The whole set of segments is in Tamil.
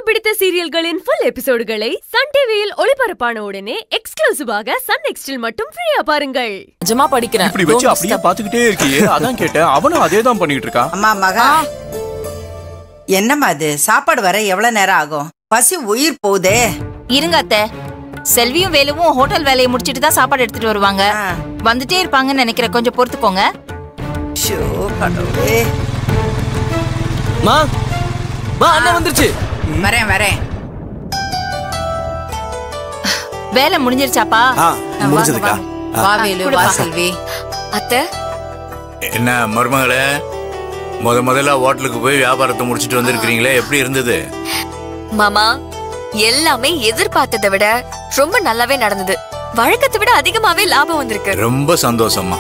பிடித்த சீரியல்களின் ஃபுல் எபிசோடுகளை சன் டிவியில் ஒளிபரப்பான உடனே எக்ஸ்க்ளூசிவாக சன் நெக்ஸ்டில் மட்டும் ஃப்ரீயா பாருங்கள் நிஜமா படிக்கிறேன் இப்படி வச்சு Don't அப்படியே disturb. பாத்துக்கிட்டே இருக்கியே அதான் கேட்டேன் அவனும் அதே தான் பண்ணிட்டு இருக்கான் அம்மா மகா என்னம்மா அது சாப்பாடு வர எவ்வளவு நேரம் ஆகும் பசி உயிர் போகுதே இருங்க அத்தை செல்வியும் வேலுவும் ஹோட்டல் வேலையை முடிச்சிட்டு தான் சாப்பாடு எடுத்துட்டு வருவாங்க ஆ. வந்துட்டே இருப்பாங்கன்னு நினைக்கிறேன் கொஞ்சம் பொறுத்துக்கோங்க ஷோ கடவுளே மா மா அண்ணன் வந்துருச்சு வரேன் வரேன் வேலை முடிஞ்சிருச்சாப்பா ஆ முடிஞ்சதுக்கா வா வேலு வா செல்வி அத்தை என்ன மருமகளே முத முதல்ல ஹோட்டலுக்கு போய் வியாபாரத்தை முடிச்சிட்டு வந்திருக்கிறீங்களே எப்படி இருந்தது மாமா எல்லாமே எதிர்பார்த்ததை விட ரொம்ப நல்லாவே நடந்தது வழக்கத்தை விட அதிகமாவே லாபம் வந்திருக்கு ரொம்ப சந்தோஷம்மா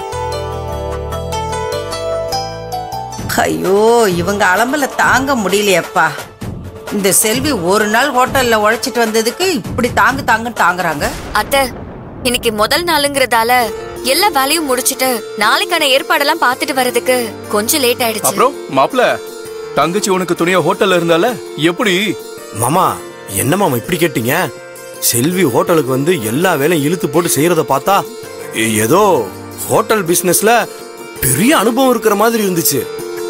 ஐயோ இவங்க அலம்பல தாங்க முடியலையப்பா இந்த செல்வி ஒரு நாள் ஹோட்டல்ல உழைச்சிட்டு வந்ததுக்கு இப்படி தாங்கு தாங்குன்னு தாங்குறாங்க அத்தை இன்னைக்கு முதல் நாளுங்கிறதால எல்லா வேலையும் முடிச்சிட்டு நாளைக்கான ஏற்பாடெல்லாம் பார்த்துட்டு வர்றதுக்கு கொஞ்சம் லேட் ஆயிடுச்சு அப்புறம் மாப்ள தங்கச்சி உனக்கு துணியா ஹோட்டல்ல இருந்தால எப்படி மாமா என்ன மாமா இப்படி கேட்டீங்க செல்வி ஹோட்டலுக்கு வந்து எல்லா வேலையும் இழுத்து போட்டு செய்யறத பார்த்தா ஏ- ஏதோ ஹோட்டல் பிசினஸ்ல பெரிய அனுபவம் இருக்கிற மாதிரி இருந்துச்சு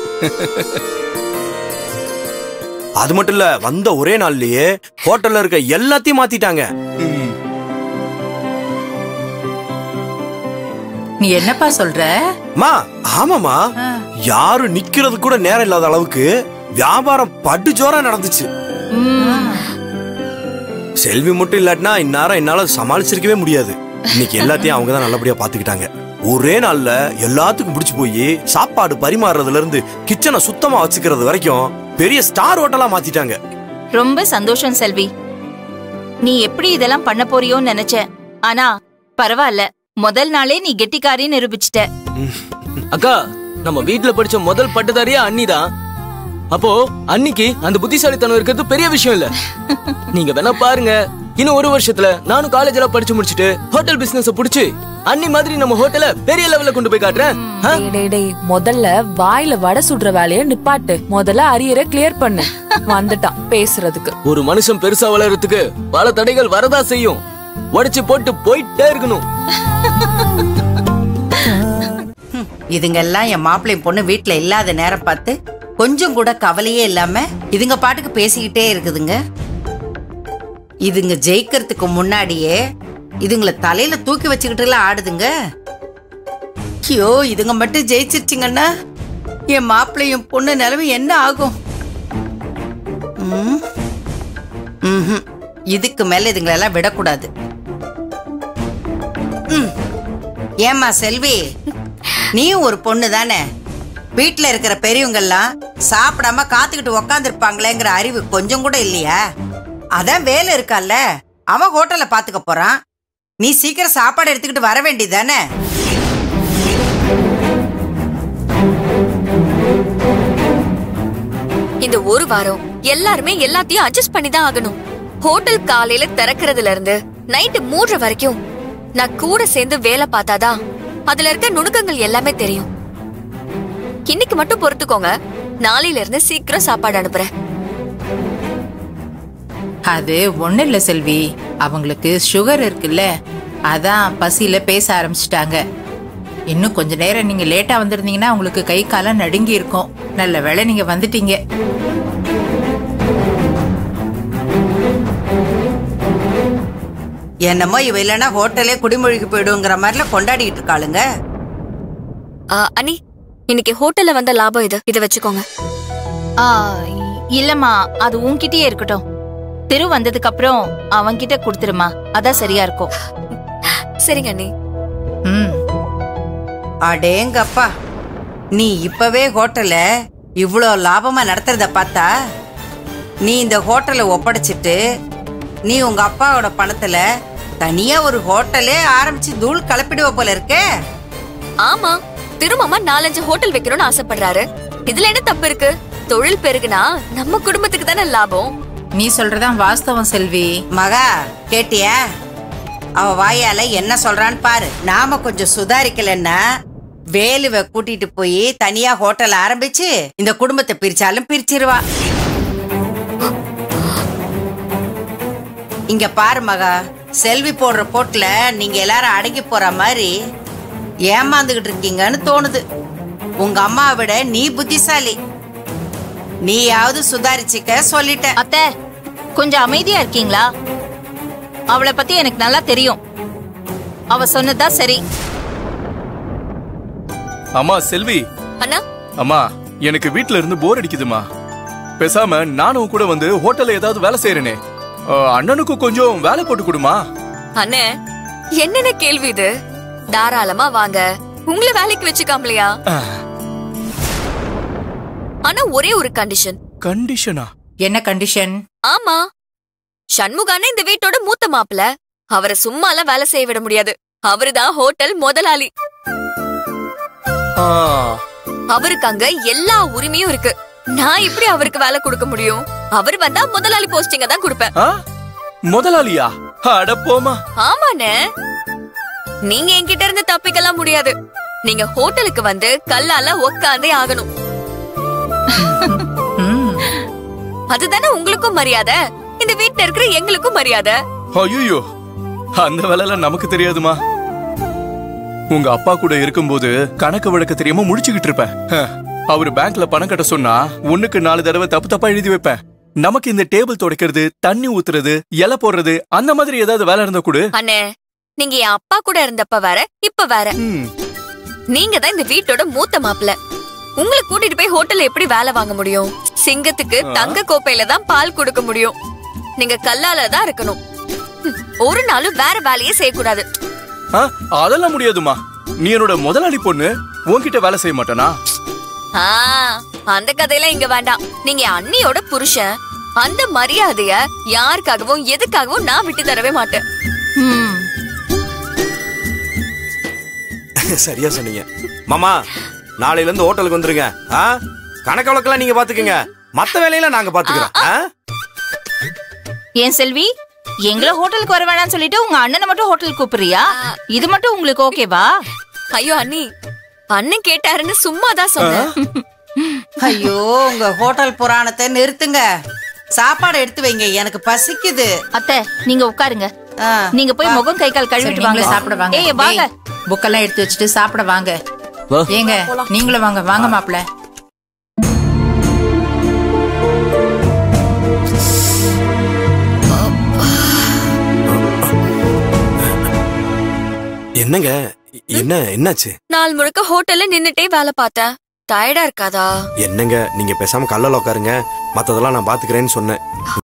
அது மட்டும் இல்ல வந்த ஒரே நாள்லயே ஹோட்டல்ல இருக்க எல்லாத்தையும் மாத்திட்டாங்க நீ என்னப்பா சொல்ற மா ஆமாமா யாரும் நிக்கிறது கூட நேரம் இல்லாத அளவுக்கு வியாபாரம் பட்டு ஜோரா நடந்துச்சு செல்வி மட்டும் இல்லாட்டினா இந்நேரம் என்னால சமாளிச்சிருக்கவே முடியாது இன்னைக்கு எல்லாத்தையும் அவங்க தான் நல்லபடியா பாத்துக்கிட்டாங்க ஒரே நாள்ல எல்லாத்துக்கும் பிடிச்சு போய் சாப்பாடு பரிமாறுறதுல இருந்து கிச்சனை சுத்தமா வச்சுக்கிறது வரைக்கும் பெரிய ஸ்டார் ஹோட்டலா மாத்திட்டாங்க ரொம்ப சந்தோஷம் செல்வி நீ எப்படி இதெல்லாம் பண்ண போறியோன்னு நினைச்சேன் ஆனா பரவாயில்ல முதல் நாளே நீ கெட்டிக்காரின்னு நிரூபிச்சிட்ட அக்கா நம்ம வீட்ல படிச்ச முதல் பட்டதாரியா அண்ணி தான் அப்போ அன்னிக்கு அந்த புத்திசாலித்தனம் இருக்கிறது பெரிய விஷயம் இல்ல நீங்க வேணா பாருங்க இன்னும் ஒரு வருஷத்துல நானும் காலேஜ்ல படிச்சு முடிச்சிட்டு ஹோட்டல் பிசினஸ் புடிச்சு அண்ணி மாதிரி நம்ம ஹோட்டல பெரிய லெவல்ல கொண்டு போய் காட்டுறேன் ஆ? டேய், டேய், டேய், முதல்ல வாயில வடை சுடுற வேலைய நிப்பாட்டு முதல்ல அரியரை கிளியர் பண்ணு வந்துட்டான் பேசுறதுக்கு ஒரு மனுஷன் பெருசா வளர்றதுக்கு பல தடைகள் வரதா செய்யும் உடைச்சு போட்டு போயிட்டே இருக்கணும் இதுங்க எல்லாம் என் மாப்பிள்ளை பொண்ணு வீட்ல இல்லாத நேரம் பார்த்து கொஞ்சம் கூட கவலையே இல்லாம இதுங்க பாட்டுக்கு பேசிக்கிட்டே இருக்குதுங்க இதுங்க ஜெயிக்கிறதுக்கு முன்னாடியே இதுங்கள தலையில தூக்கி வச்சுக்கிட்டுலாம் ஆடுதுங்க ஐயோ இதுங்க மட்டும் ஜெயிச்சிருச்சுங்கன்னா என் மாப்பிள்ளையும் பொண்ணு நிலைமை என்ன ஆகும் ம்? ம்ஹும். இதுக்கு மேல இதுங்களெல்லாம் விடக்கூடாது ம். ஏம்மா செல்வி நீயும் ஒரு பொண்ணு தானே வீட்ல இருக்கிற பெரியவங்கெல்லாம் சாப்பிடாம காத்துக்கிட்டு உக்காந்துருப்பாங்களேங்கிற அறிவு கொஞ்சம் கூட இல்லையா அதான் வேலை இருக்கால்ல அவன் ஹோட்டல்ல பாத்துக்க போறான் நீ சீக்கிரம் சாப்பாடு எடுத்துக்கிட்டு வர வேண்டியதானே இந்த ஒரு வாரம் எல்லாருமே எல்லாத்தையும் அட்ஜஸ்ட் பண்ணி தான் ஆகணும் ஹோட்டல் காலையில திறக்கறதுல இருந்து நைட்டு மூன்று வரைக்கும் நான் கூட சேர்ந்து வேலை பார்த்தாதான் அதுல இருக்க நுணுக்கங்கள் எல்லாமே தெரியும் இன்னைக்கு மட்டும் பொறுத்துக்கோங்க நாளையில இருந்து சீக்கிரம் சாப்பாடு அனுப்புறேன் அது ஒண்ணு இல்ல செல்வி அவங்களுக்கு சுகர் இருக்குல்ல அதான் பசியில பேச ஆரம்பிச்சிட்டாங்க இன்னும் கொஞ்ச நேரம் நீங்க லேட்டா வந்திருந்தீங்கன்னா உங்களுக்கு கை காலம் நடுங்கி இருக்கும் நல்ல வேளை நீங்க வந்துட்டீங்க என்னமோ இவ இல்லைன்னா ஹோட்டலே குடிமொழிக்கு போயிடுங்கிற மாதிரிலாம் கொண்டாடிட்டு இருக்காளுங்க ஆ, அண்ணி இன்னைக்கு ஹோட்டல்ல வந்த லாபம் இது இதை வச்சுக்கோங்க ஆ, இ- இல்லம்மா அது உன்கிட்டயே இருக்கட்டும் திரு வந்ததுக்கு அப்புறம் அவன்கிட்ட கொடுத்துருமா அதான் சரியா இருக்கும் சரிங்க அண்ணி ம் அடேங்கப்பா நீ இப்பவே ஹோட்டல இவ்வளோ லாபமா நடத்துறத பார்த்தா நீ இந்த ஹோட்டலை ஒப்படைச்சிட்டு நீ உங்க அப்பாவோட பணத்துல தனியா ஒரு ஹோட்டலே ஆரம்பிச்சு தூள் கலப்பிடுவ போல இருக்கே ஆமா திருமாமா நாலஞ்சு ஹோட்டல் வைக்கணும்னு ஆசைப்படுறாரு இதுல என்ன தப்பு இருக்கு தொழில் பெருகுனா நம்ம குடும்பத்துக்கு தானே லாபம் நீ சொல்றதான் வாஸ்தவம் செல்வி மகா கேட்டியா அவ வாயால என்ன சொல்றான்னு பாரு நாம கொஞ்சம் சுதாரிக்கலன்னா வேலுவை கூட்டிட்டு போய் தனியா ஹோட்டல் ஆரம்பிச்சு இந்த குடும்பத்தை பிரிச்சாலும் பிரிச்சிருவா இங்க பாரு மகா செல்வி போடுற போட்டுல நீங்க எல்லாரும் அடங்கி போற மாதிரி ஏமாந்துகிட்டு இருக்கீங்கன்னு தோணுது உங்க அம்மாவை விட நீ புத்திசாலி நீயாவது சுதாரிச்சுக்க சொல்லிட்டேன் அத்தை கொஞ்சம் அமைதியா இருக்கீங்களா அவளை பத்தி எனக்கு நல்லா தெரியும் அவ சொன்னதா சரி அம்மா செல்வி அண்ணா அம்மா எனக்கு வீட்ல இருந்து போர் அடிக்குதுமா பேசாம நானும் கூட வந்து ஹோட்டல்ல ஏதாவது வேலை செய்யறேனே அஹ், அண்ணனுக்கும் கொஞ்சம் வேலை போட்டு கொடுமா அண்ணே என்னென்ன கேள்வி இது தாராளமா வாங்க உங்களை வேலைக்கு வச்சுக்காமலையா ஆனா ஒரே ஒரு கண்டிஷன் கண்டிஷனா என்ன கண்டிஷன் ஆமா சண்முகான இந்த வீட்டோட மூத்த மாப்பிள அவரை சும்மாலாம் வேலை செய்ய விட முடியாது அவருதான் ஹோட்டல் முதலாளி அவருக்கு அங்க எல்லா உரிமையும் இருக்கு நான் எப்படி அவருக்கு வேலை கொடுக்க முடியும் அவர் வந்தா முதலாளி போஸ்டிங்க தான் கொடுப்பேன் ஆ? முதலாளியா அட போமா ஆமாண்ணே நீங்க என்கிட்ட இருந்து தப்பிக்கலாம் முடியாது நீங்க ஹோட்டலுக்கு வந்து கல்லால உக்காந்தே ஆகணும் அதுதானே உங்களுக்கும் மரியாதை இந்த வீட்ல இருக்கிற எங்களுக்கும் மரியாதை ஐயோ அந்த வேலைலாம் நமக்கு தெரியாதுமா உங்க அப்பா கூட இருக்கும்போது கணக்கு வழக்கு தெரியாம முடிச்சுக்கிட்டு இருப்பேன் ஹ, அவரு பேங்க்ல பணம் கட்ட சொன்னா ஒண்ணுக்கு நாலு தடவை தப்பு தப்பா எழுதி வைப்பேன் நமக்கு இந்த டேபிள் துடைக்கிறது தண்ணி ஊத்துறது இலை போடுறது அந்த மாதிரி ஏதாவது வேலை இருந்தா கூட அண்ணே நீங்க என் அப்பா கூட இருந்தப்ப வேற இப்ப வேற நீங்க தான் இந்த வீட்டோட மூத்த மாப்பிள உங்களை கூட்டிட்டு போய் ஹோட்டல்ல எப்படி வேலை வாங்க முடியும் சிங்கத்துக்கு தங்க கோப்பையில தான் பால் கொடுக்க முடியும் நீங்க கல்லால தான் இருக்கணும் ஹம், ஒரு நாளும் வேற வேலையே செய்யக்கூடாது ஆ, அதெல்லாம் முடியாதுமா நீ என்னோட முதலாளி பொண்ணு உன்கிட்ட வேலை செய்ய மாட்டானா ஆ, அந்த கதையெல்லாம் இங்க வேண்டாம் நீங்க என் அண்ணியோட புருஷன் அந்த மரியாதைய யாருக்காகவும் எதுக்காகவும் நான் விட்டு தரவே மாட்டேன் சரியா சொன்னீங்க மாமா நாளையில இருந்து ஹோட்டலுக்கு வந்துருங்க ஆ கணக்கு வழக்கெல்லாம் நீங்க பாத்துக்கங்க மத்த வேலையெல்லாம் நாங்க பாத்துக்கிறோம் ஆ? ஏன் செல்வி எங்கள ஹோட்டலுக்கு வர வேணாம்னு சொல்லிட்டு உங்க அண்ணனை மட்டும் ஹோட்டலுக்கு கூப்பிடுறியா இது மட்டும் உங்களுக்கு ஓகேவா ஐயோ அண்ணி அண்ணன் கேட்டாருன்னு சும்மா தான் சொன்னேன் ஐயோ உங்க ஹோட்டல் புராணத்தை நிறுத்துங்க சாப்பாடு எடுத்து வைங்க எனக்கு பசிக்குது அத்தை நீங்க உட்காருங்க நீங்க போய் முகம் கை கால் கழுவிட்டு வாங்க நீங்களும் சாப்பிட வாங்க ஏய் வாங்க புக்கெல்லாம் எடுத்து வச்சுட்டு சாப்பிட வாங்க வா. ஏங்க நீங்களும் வாங்க வாங்க மாப்பிள்ள என்னங்க என்ன என்னாச்சு நாள் முழுக்க ஹோட்டல்ல நின்னுட்டே வேலை பார்த்தேன் டயர்டா இருக்காதா என்னங்க நீங்க பேசாம கல்லல உட்காருங்க மத்ததெல்லாம் நான் பாத்துக்கிறேன்னு சொன்னேன்